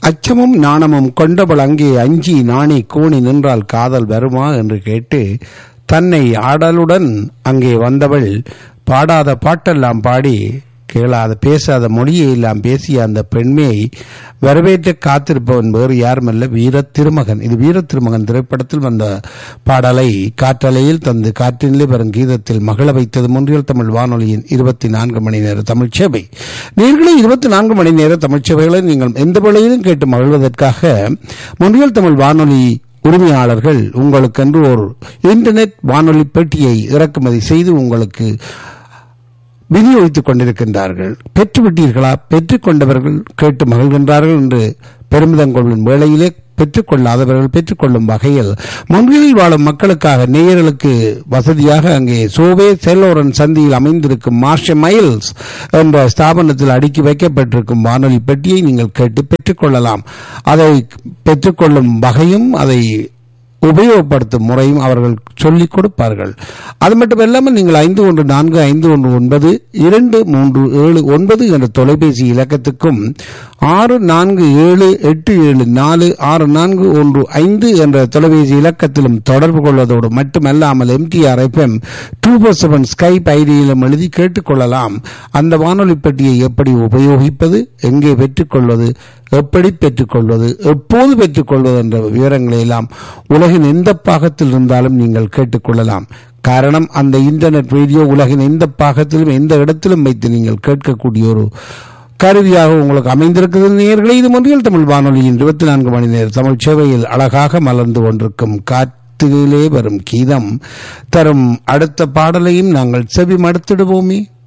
அச்சமும் நாணமும் கொண்டவள் அங்கே அஞ்சி நாணி கூணி நின்றால் காதல் வருமா என்று கேட்டு தன்னை ஆடலுடன் அங்கே வந்தவள் பாடாத பாட்டெல்லாம் பாடி கேளாத பேசாத மொழியை எல்லாம் பேசிய அந்த பெண்மையை வரவேற்ற காத்திருப்பவன் வேறு யாருமல்ல வீர திருமகன் இது வீர திருமகன் திரைப்படத்தில் வந்த பாடலை காற்றலையில் தந்து காற்றினிலே வரும் கீதத்தில் மகள வைத்தது முன்றியல் தமிழ் வானொலியின் இருபத்தி நான்கு மணி நேர தமிழ் சேவை நீங்களே இருபத்தி நான்கு மணி நேர தமிழ் சேவைகளை நீங்கள் எந்த வேளையிலும் கேட்டு மகிழ்வதற்காக முன்றியல் தமிழ் வானொலி உரிமையாளர்கள் உங்களுக்கென்று ஒரு இன்டர்நெட் வானொலி பெட்டியை இறக்குமதி செய்து உங்களுக்கு விநியோகித்துக் கொண்டிருக்கின்றார்கள் பெற்றுவிட்டீர்களா பெற்றுக் கொண்டவர்கள் கேட்டு மகிழ்கின்றார்கள் என்று பெருமிதம் கொள்ளும் வேளையிலே பெற்றுக்கொள்ளாதவர்கள் பெற்றுக்கொள்ளும் வகையில் முன்களில் வாழும் மக்களுக்காக நேயர்களுக்கு வசதியாக அங்கே சோவே செல்லோரன் சந்தியில் அமைந்திருக்கும் மார்ஷ மைல்ஸ் என்ற ஸ்தாபனத்தில் அடுக்கி வைக்கப்பட்டிருக்கும் வானொலி பெட்டியை நீங்கள் கேட்டு பெற்றுக்கொள்ளலாம் அதை பெற்றுக்கொள்ளும் வகையும் அதை உபயோகப்படுத்தும் முறையும் அவர்கள் சொல்லிக் கொடுப்பார்கள் அது மட்டும் இல்லாமல் நீங்கள் ஐந்து ஒன்று நான்கு ஐந்து ஒன்று ஒன்பது இரண்டு மூன்று ஏழு ஒன்பது என்ற தொலைபேசி இலக்கத்துக்கும் ஆறு நான்கு ஏழு எட்டு ஏழு நாலு ஆறு நான்கு ஒன்று ஐந்து என்ற தொலைபேசி இலக்கத்திலும் தொடர்பு கொள்வதோடு மட்டுமல்லாமல் MTR FM two four seven Skype ஐடியிலும் எழுதி கேட்டுக்கொள்ளலாம் அந்த வானொலி பெட்டியை எப்படி உபயோகிப்பது எங்கே பெற்றுக்கொள்வது எப்படி பெற்றுக்கொள்வது எப்போது பெற்றுக்கொள்வது என்ற விவரங்களை எல்லாம் உலகின் எந்த பாகத்தில் இருந்தாலும் நீங்கள் கேட்டுக்கொள்ளலாம் காரணம் அந்த இன்டர்நெட் ரேடியோ உலகின் எந்த பாகத்திலும் எந்த இடத்திலும் வைத்து நீங்கள் கேட்கக்கூடிய ஒரு கருவியாக உங்களுக்கு அமைந்திருக்கிறது நேயர்களே இது மொழியில் தமிழ் வானொலியின் இருபத்தி நான்கு மணி நேர தமிழ் சேவையில் அழகாக மலர்ந்து கொண்டிருக்கும் காற்றிலே வரும் கீதம் தரும் அடுத்த பாடலையும் நாங்கள் செவி மடுத்திடுவோமே